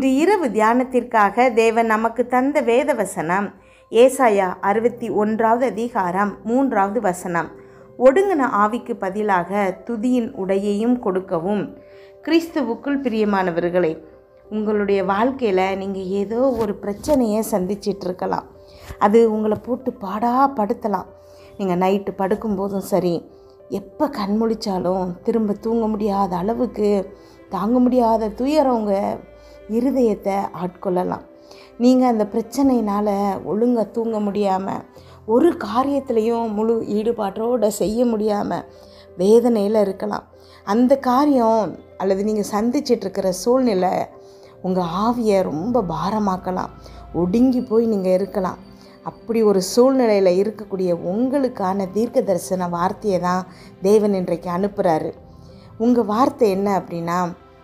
இன்று இரவு தியானத்திற்காக தேவன் நமக்கு தந்த வேத வசனம் ஏசாயா அறுபத்தி ஒன்றாவது அதிகாரம் மூன்றாவது வசனம் ஒடுங்கின ஆவிக்கு பதிலாக துதியின் உடையையும் கொடுக்கவும் கிறிஸ்துவுக்குள் பிரியமானவர்களே உங்களுடைய வாழ்க்கையில் நீங்கள் ஏதோ ஒரு பிரச்சனையை சந்திச்சிட்டு இருக்கலாம் அது உங்களை போட்டு பாடா படுத்தலாம் நீங்கள் நைட்டு படுக்கும்போதும் சரி எப்போ கண் முழிச்சாலும் திரும்ப தூங்க முடியாத அளவுக்கு தாங்க முடியாத துயரம் உங்கள் இருதயத்தை ஆட்கொள்ளலாம் நீங்கள் அந்த பிரச்சனையினால் ஒழுங்காக தூங்க முடியாமல் ஒரு காரியத்திலையும் முழு ஈடுபாட்டோடு செய்ய முடியாமல் வேதனையில் இருக்கலாம் அந்த காரியம் அல்லது நீங்கள் சந்திச்சிட்ருக்கிற சூழ்நிலை உங்கள் ஆவியை ரொம்ப பாரமாக்கலாம் ஒடுங்கி போய் நீங்கள் இருக்கலாம் அப்படி ஒரு சூழ்நிலையில் இருக்கக்கூடிய உங்களுக்கான தீர்க்க தரிசன வார்த்தையை தான் தேவன் இன்றைக்கு அனுப்புகிறாரு உங்கள் வார்த்தை என்ன அப்படின்னா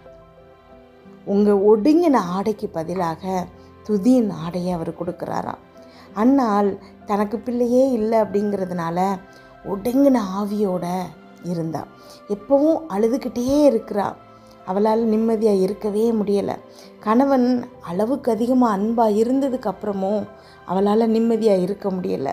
உங்கள் ஒடுங்கின ஆடைக்கு பதிலாக துதியின் ஆடையை அவர் கொடுக்குறாராம் அன்னால் தனக்கு பிள்ளையே இல்லை அப்படிங்கிறதுனால ஒடுங்கின ஆவியோட இருந்தா எப்பவும் அழுதுகிட்டே இருக்கிறா அவளால் நிம்மதியாக இருக்கவே முடியலை கணவன் அளவுக்கு அதிகமாக அன்பாக இருந்ததுக்கு அப்புறமும் அவளால் நிம்மதியாக இருக்க முடியலை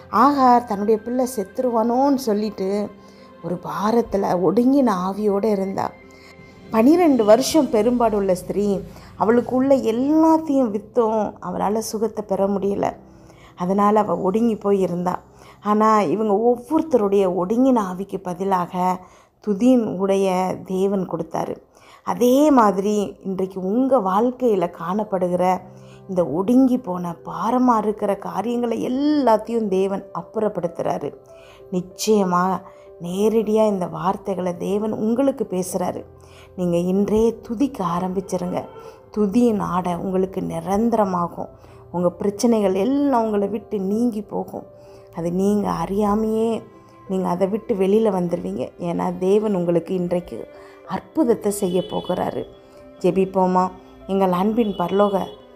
ஆகார் தன்னுடைய பிள்ளை செத்துருவானோன்னு சொல்லிட்டு ஒரு பாரத்தில் ஒடுங்கின ஆவியோடு இருந்தா பனிரெண்டு வருஷம் பெரும்பாடுள்ள ஸ்திரீ அவளுக்கு உள்ள எல்லாத்தையும் விற்றும் அவளால் சுகத்தை பெற முடியலை அதனால் அவள் ஒடுங்கி போய் இருந்தா ஆனால் இவங்க ஒவ்வொருத்தருடைய ஒடுங்கின ஆவிக்கு பதிலாக துதியின் உடைய தேவன் கொடுத்தாரு அதே மாதிரி இன்றைக்கு உங்கள் வாழ்க்கையில் காணப்படுகிற இந்த ஒடுங்கி போன பாரமாக இருக்கிற காரியங்களை எல்லாத்தையும் தேவன் அப்புறப்படுத்துகிறாரு நிச்சயமாக நேரடியாக இந்த வார்த்தைகளை தேவன் உங்களுக்கு பேசுகிறாரு நீங்கள் இன்றே துதிக்க ஆரம்பிச்சிருங்க துதியின் ஆடை உங்களுக்கு நிரந்தரமாகும் உங்கள் பிரச்சனைகள் எல்லாம் உங்களை விட்டு நீங்கி போகும் அது நீங்கள் அறியாமையே நீங்கள் அதை விட்டு வெளியில் வந்துடுவீங்க ஏன்னா தேவன் உங்களுக்கு இன்றைக்கு அற்புதத்தை செய்ய போகிறாரு ஜெபிப்போமா எங்கள் அன்பின் பரலோக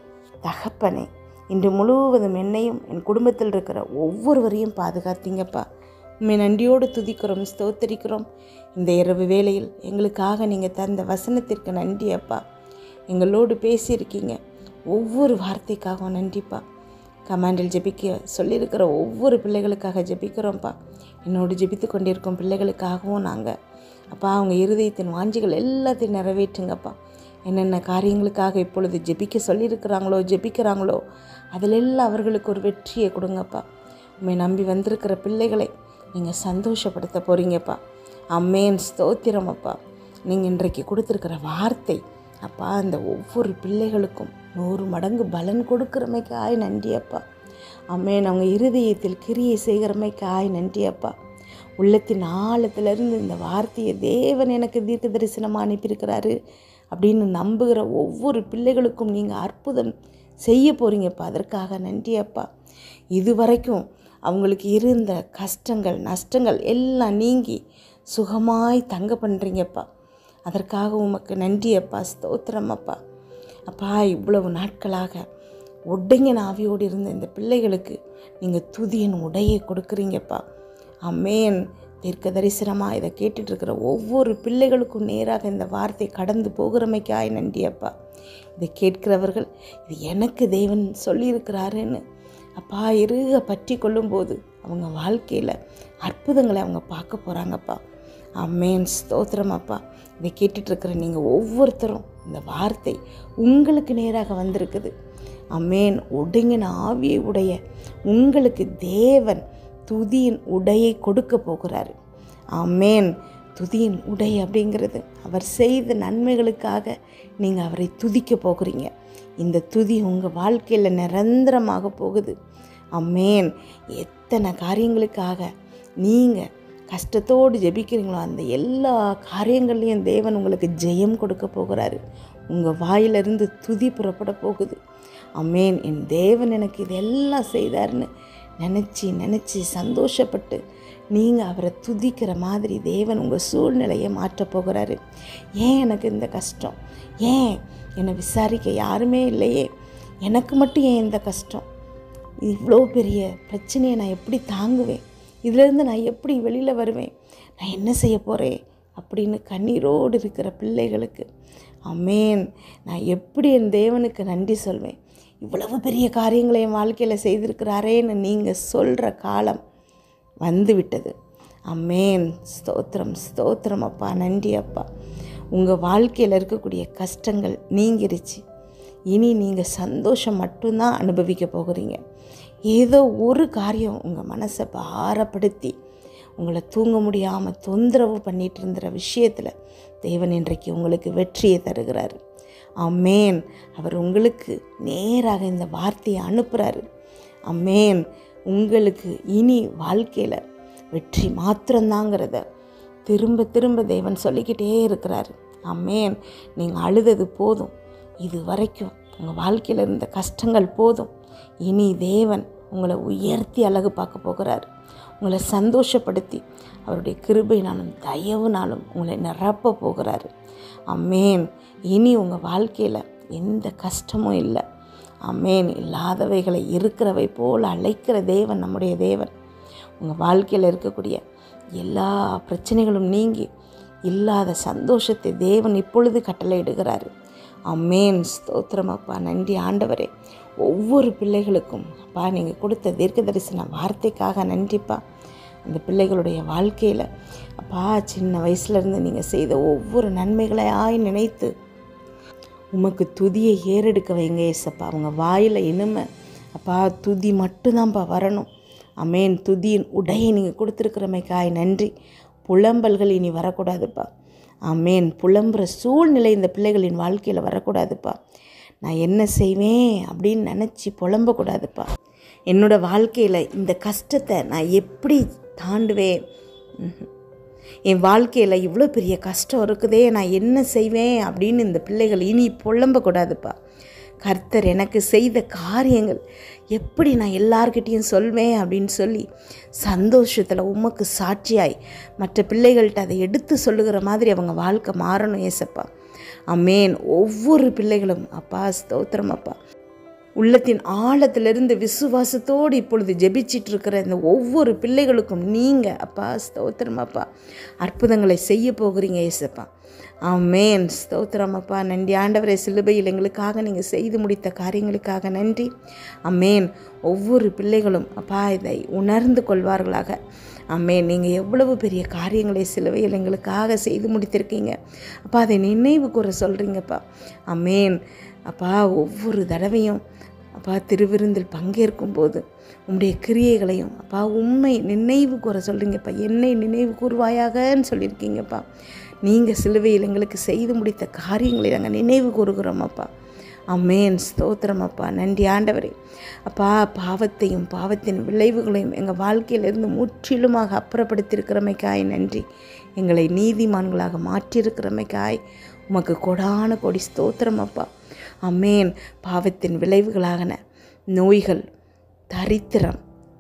தகப்பனே இன்று முழுவதும் என்னையும் என் குடும்பத்தில் இருக்கிற ஒவ்வொருவரையும் பாதுகாத்தீங்கப்பா உண்மை நன்றியோடு துதிக்கிறோம் ஸ்தோத்தரிக்கிறோம் இந்த இரவு வேளையில் எங்களுக்காக நீங்கள் தந்த வசனத்திற்கு நன்றி அப்பா எங்களோடு பேசியிருக்கீங்க ஒவ்வொரு வார்த்தைக்காகவும் நன்றிப்பா கமாண்டில் ஜெபிக்க சொல்லியிருக்கிற ஒவ்வொரு பிள்ளைகளுக்காக ஜெபிக்கிறோம்ப்பா என்னோடு ஜெபித்து கொண்டிருக்கும் பிள்ளைகளுக்காகவும் நாங்கள் அப்பா அவங்க இருதயத்தின் வாஞ்சிகள் எல்லாத்தையும் நிறைவேற்றுங்கப்பா என்னென்ன காரியங்களுக்காக இப்பொழுது ஜெபிக்க சொல்லியிருக்கிறாங்களோ ஜெபிக்கிறாங்களோ அதிலெல்லாம் அவர்களுக்கு ஒரு வெற்றியை கொடுங்கப்பா உண்மை நம்பி வந்திருக்கிற பிள்ளைகளை நீங்கள் சந்தோஷப்படுத்த போகிறீங்கப்பா அம்மேன் ஸ்தோத்திரம் அப்பா நீங்கள் இன்றைக்கு கொடுத்துருக்கிற வார்த்தை அப்பா அந்த ஒவ்வொரு பிள்ளைகளுக்கும் நூறு மடங்கு பலன் கொடுக்குறமைக்காய் நன்றி அப்பா அம்மேன் அவங்க இருதயத்தில் கிரியை செய்கிறமைக்காய் நன்றி அப்பா உள்ளத்தின் ஆழத்திலிருந்து இந்த வார்த்தையை தேவன் எனக்கு தீர்க்க தரிசனமாக அனுப்பியிருக்கிறாரு அப்படின்னு நம்புகிற ஒவ்வொரு பிள்ளைகளுக்கும் நீங்கள் அற்புதம் செய்ய போகிறீங்கப்பா அதற்காக நன்றி அப்பா இதுவரைக்கும் அவங்களுக்கு இருந்த கஷ்டங்கள் நஷ்டங்கள் எல்லாம் நீங்கி சுகமாய் தங்க பண்ணுறீங்கப்பா அதற்காக உமக்கு நன்றி அப்பா ஸ்தோத்திரம் அப்பா அப்பா இவ்வளவு நாட்களாக ஒடுங்கின ஆவியோடு இருந்த இந்த பிள்ளைகளுக்கு நீங்கள் துதியின் உடையை கொடுக்குறீங்கப்பா அம்மேன் தீர்க்க தரிசனமாக இதை கேட்டுட்ருக்கிற ஒவ்வொரு பிள்ளைகளுக்கும் நேராக இந்த வார்த்தை கடந்து போகிறமைக்காய் நன்றி அப்பா இதை கேட்கிறவர்கள் இது எனக்கு தேவன் சொல்லியிருக்கிறாருன்னு அப்பா இறுக பற்றி கொள்ளும்போது அவங்க வாழ்க்கையில் அற்புதங்களை அவங்க பார்க்க போகிறாங்கப்பா அம்மேன் ஸ்தோத்திரம் அப்பா இதை கேட்டுட்ருக்கிற நீங்கள் ஒவ்வொருத்தரும் இந்த வார்த்தை உங்களுக்கு நேராக வந்திருக்குது அம்மேன் ஒடுங்கின ஆவியை உடைய உங்களுக்கு தேவன் துதியின் உடையை கொடுக்க போகிறாரு அம்மேன் துதியின் உடை அப்படிங்கிறது அவர் செய்த நன்மைகளுக்காக நீங்கள் அவரை துதிக்க போகிறீங்க இந்த துதி உங்கள் வாழ்க்கையில் நிரந்தரமாக போகுது அம்மேன் எத்தனை காரியங்களுக்காக நீங்கள் கஷ்டத்தோடு ஜெபிக்கிறீங்களோ அந்த எல்லா காரியங்கள்லையும் தேவன் உங்களுக்கு ஜெயம் கொடுக்க போகிறாரு உங்கள் வாயிலிருந்து துதி புறப்பட போகுது அம்மேன் என் தேவன் எனக்கு இதெல்லாம் செய்தார்னு நினச்சி நினச்சி சந்தோஷப்பட்டு நீங்கள் அவரை துதிக்கிற மாதிரி தேவன் உங்கள் சூழ்நிலையை மாற்றப் போகிறாரு ஏன் எனக்கு இந்த கஷ்டம் ஏன் என்னை விசாரிக்க யாருமே இல்லையே எனக்கு மட்டும் ஏன் இந்த கஷ்டம் இவ்வளோ பெரிய பிரச்சனையை நான் எப்படி தாங்குவேன் இதிலேருந்து நான் எப்படி வெளியில் வருவேன் நான் என்ன செய்ய போகிறேன் அப்படின்னு கண்ணீரோடு இருக்கிற பிள்ளைகளுக்கு அமேன் நான் எப்படி என் தேவனுக்கு நன்றி சொல்வேன் இவ்வளவு பெரிய காரியங்களை என் வாழ்க்கையில் செய்திருக்கிறாரேன்னு நீங்கள் சொல்கிற காலம் வந்து விட்டது அமேன் ஸ்தோத்திரம் ஸ்தோத்திரம் அப்பா நன்றி அப்பா உங்கள் வாழ்க்கையில் இருக்கக்கூடிய கஷ்டங்கள் நீங்கிருச்சு இனி நீங்கள் சந்தோஷம் மட்டும்தான் அனுபவிக்க போகிறீங்க ஏதோ ஒரு காரியம் உங்கள் மனசை பாரப்படுத்தி உங்களை தூங்க முடியாமல் தொந்தரவு பண்ணிட்டு இருந்த விஷயத்தில் தேவன் இன்றைக்கு உங்களுக்கு வெற்றியை தருகிறார் அம்மேன் அவர் உங்களுக்கு நேராக இந்த வார்த்தையை அனுப்புகிறாரு அம்மேன் உங்களுக்கு இனி வாழ்க்கையில் வெற்றி மாத்திரம்தாங்கிறத திரும்ப திரும்ப தேவன் சொல்லிக்கிட்டே இருக்கிறாரு அம்மேன் நீங்கள் அழுதது போதும் இது வரைக்கும் உங்கள் வாழ்க்கையில் இருந்த கஷ்டங்கள் போதும் இனி தேவன் உங்களை உயர்த்தி அழகு பார்க்க போகிறார் உங்களை சந்தோஷப்படுத்தி அவருடைய கிருபைனாலும் தயவுனாலும் உங்களை நிரப்ப போகிறாரு அம்மேன் இனி உங்கள் வாழ்க்கையில் எந்த கஷ்டமும் இல்லை அம்மேன் இல்லாதவைகளை இருக்கிறவை போல் அழைக்கிற தேவன் நம்முடைய தேவன் உங்கள் வாழ்க்கையில் இருக்கக்கூடிய எல்லா பிரச்சனைகளும் நீங்கி இல்லாத சந்தோஷத்தை தேவன் இப்பொழுது கட்டளையிடுகிறாரு அம்மேன் ஸ்தோத்திரம் அப்பா நன்றி ஆண்டவரே ஒவ்வொரு பிள்ளைகளுக்கும் அப்பா நீங்கள் கொடுத்த தீர்க்க தரிசன வார்த்தைக்காக நன்றிப்பா அந்த பிள்ளைகளுடைய வாழ்க்கையில் அப்பா சின்ன வயசுலேருந்து நீங்கள் செய்த ஒவ்வொரு நன்மைகளையாய் நினைத்து உமக்கு துதியை ஏறெடுக்க வைங்க ஏசப்பா அவங்க வாயில் இனிமை அப்பா துதி மட்டும்தான்ப்பா வரணும் அமேன் துதியின் உடையை நீங்கள் கொடுத்துருக்குறமைக்காய் நன்றி புலம்பல்கள் இனி வரக்கூடாதுப்பா அமேன் புலம்புற சூழ்நிலை இந்த பிள்ளைகளின் வாழ்க்கையில் வரக்கூடாதுப்பா நான் என்ன செய்வேன் அப்படின்னு நினச்சி புலம்பக்கூடாதுப்பா என்னோட வாழ்க்கையில் இந்த கஷ்டத்தை நான் எப்படி தாண்டுவேன் ம்ஹும். என் வாழ்க்கையில் இவ்வளோ பெரிய கஷ்டம் இருக்குதே நான் என்ன செய்வேன் அப்படின்னு இந்த பிள்ளைகள் இனி புலம்பக்கூடாதுப்பா கர்த்தர் எனக்கு செய்த காரியங்கள் எப்படி நான் எல்லார்கிட்டேயும் சொல்வேன் அப்படின்னு சொல்லி சந்தோஷத்தில் உமக்கு சாட்சியாய் மற்ற பிள்ளைகள்கிட்ட அதை எடுத்து சொல்லுகிற மாதிரி அவங்க வாழ்க்கை மாறணும் ஏசப்பா அமேன் ஒவ்வொரு பிள்ளைகளும் அப்பா ஸ்தோத்திரம் அப்பா உள்ளத்தின் ஆழத்திலிருந்து விசுவாசத்தோடு இப்பொழுது ஜெபிச்சிட்டு இருக்கிற இந்த ஒவ்வொரு பிள்ளைகளுக்கும் நீங்கள் அப்பா ஸ்தோத்திரம் அப்பா அற்புதங்களை செய்ய போகிறீங்க ஏசப்பா ஆமேன் ஸ்தோத்திரம் அப்பா நன்றி ஆண்டவரே சிலுவையில் எங்களுக்காக நீங்கள் செய்து முடித்த காரியங்களுக்காக நன்றி அம்மேன் ஒவ்வொரு பிள்ளைகளும் அப்பா இதை உணர்ந்து கொள்வார்களாக அம்மேன் நீங்கள் எவ்வளவு பெரிய காரியங்களை சிலுவையில் எங்களுக்காக செய்து முடித்திருக்கீங்க அப்பா அதை நினைவு கூற சொல்கிறீங்கப்பா அம்மேன் அப்பா ஒவ்வொரு தடவையும் அப்பா திருவிருந்தில் பங்கேற்கும் போது உம்முடைய கிரியைகளையும் அப்பா உண்மை நினைவு கூற சொல்கிறீங்கப்பா என்னை நினைவு கூறுவாயாகன்னு சொல்லியிருக்கீங்கப்பா நீங்கள் சிலுவையில் எங்களுக்கு செய்து முடித்த காரியங்களை நாங்கள் நினைவு கூறுகிறோம் அப்பா அம்மேன் ஸ்தோத்திரம் அப்பா நன்றி ஆண்டவரே அப்பா பாவத்தையும் பாவத்தின் விளைவுகளையும் எங்கள் வாழ்க்கையிலிருந்து முற்றிலுமாக அப்புறப்படுத்தியிருக்கிறமைக்காய் நன்றி எங்களை நீதிமான்களாக மாற்றியிருக்கிறமைக்காய் உமக்கு கொடான கொடி ஸ்தோத்திரம் அப்பா அம்மேன் பாவத்தின் விளைவுகளாகன நோய்கள் தரித்திரம்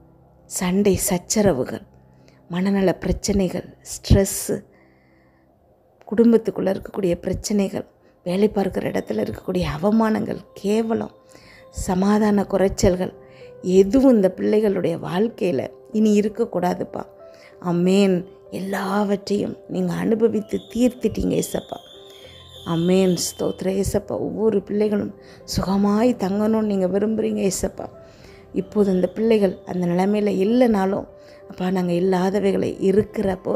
சண்டை சச்சரவுகள் மனநல பிரச்சனைகள் ஸ்ட்ரெஸ்ஸு குடும்பத்துக்குள்ளே இருக்கக்கூடிய பிரச்சனைகள் வேலை பார்க்குற இடத்துல இருக்கக்கூடிய அவமானங்கள் கேவலம் சமாதான குறைச்சல்கள் எதுவும் இந்த பிள்ளைகளுடைய வாழ்க்கையில் இனி இருக்கக்கூடாதுப்பா அம்மேன் எல்லாவற்றையும் நீங்கள் அனுபவித்து தீர்த்திட்டீங்க ஏசப்பா அம்மேன் ஸ்தோத்திர ஏசப்பா ஒவ்வொரு பிள்ளைகளும் சுகமாய் தங்கணும்னு நீங்கள் விரும்புகிறீங்க ஏசப்பா இப்போது இந்த பிள்ளைகள் அந்த நிலைமையில் இல்லைனாலும் அப்பா நாங்கள் இல்லாதவைகளை இருக்கிறப்போ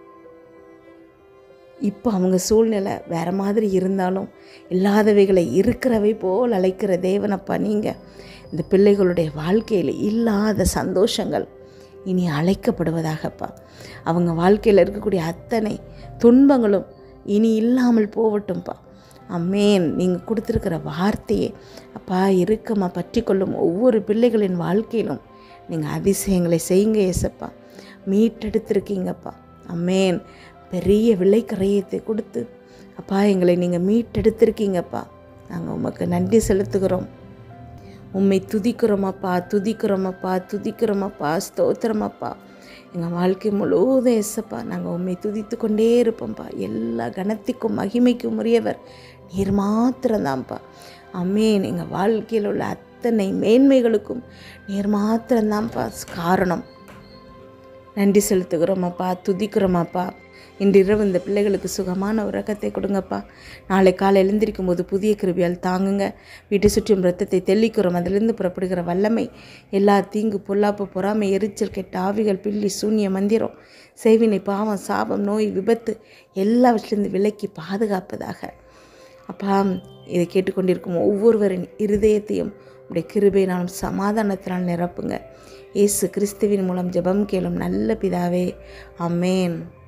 இப்போ அவங்க சூழ்நிலை வேறு மாதிரி இருந்தாலும் இல்லாதவைகளை இருக்கிறவை போல் அழைக்கிற தேவனப்பா நீங்கள் இந்த பிள்ளைகளுடைய வாழ்க்கையில் இல்லாத சந்தோஷங்கள் இனி அழைக்கப்படுவதாகப்பா அவங்க வாழ்க்கையில் இருக்கக்கூடிய அத்தனை துன்பங்களும் இனி இல்லாமல் போகட்டும்ப்பா அம்மேன் நீங்கள் கொடுத்துருக்கிற வார்த்தையை அப்பா இருக்கமா பற்றி கொள்ளும் ஒவ்வொரு பிள்ளைகளின் வாழ்க்கையிலும் நீங்கள் அதிசயங்களை செய்யுங்க ஏசப்பா மீட்டெடுத்திருக்கீங்கப்பா அம்மேன் பெரிய விலை கரையத்தை கொடுத்து அப்பா எங்களை நீங்கள் மீட்டெடுத்திருக்கீங்கப்பா நாங்கள் உமக்கு நன்றி செலுத்துகிறோம் உம்மை துதிக்கிறோமப்பா துதிக்கிறோமப்பா துதிக்கிறோமப்பா ஸ்தோத்திரமப்பா எங்கள் வாழ்க்கை முழுவதும் ஏசப்பா நாங்கள் உண்மை துதித்து கொண்டே இருப்போம்ப்பா எல்லா கணத்திற்கும் மகிமைக்கும் உரியவர் நீர் மாத்திரம்தான்ப்பா அம்மேன் எங்கள் வாழ்க்கையில் உள்ள அத்தனை மேன்மைகளுக்கும் நீர் மாத்திரம்தான்ப்பா காரணம் நன்றி செலுத்துகிறோமப்பா துதிக்கிறோமப்பா இன்றிரவு இந்த பிள்ளைகளுக்கு சுகமான உறக்கத்தை கொடுங்கப்பா நாளை காலை எழுந்திருக்கும் போது புதிய கிருபியால் தாங்குங்க வீட்டை சுற்றியும் ரத்தத்தை தெல்லிக்கிறோம் அதிலிருந்து புறப்படுகிற வல்லமை எல்லா தீங்கு பொல்லாப்பு பொறாமை எரிச்சல் கெட்ட ஆவிகள் பில்லி சூன்ய மந்திரம் செய்வினை பாவம் சாபம் நோய் விபத்து எல்லாவற்றிலிருந்து விலக்கி பாதுகாப்பதாக அப்பா இதை கேட்டுக்கொண்டிருக்கும் ஒவ்வொருவரின் இருதயத்தையும் உடைய கிருபையினாலும் சமாதானத்தினால் நிரப்புங்க இயேசு கிறிஸ்துவின் மூலம் ஜெபம் கேளும் நல்ல பிதாவே அமேன்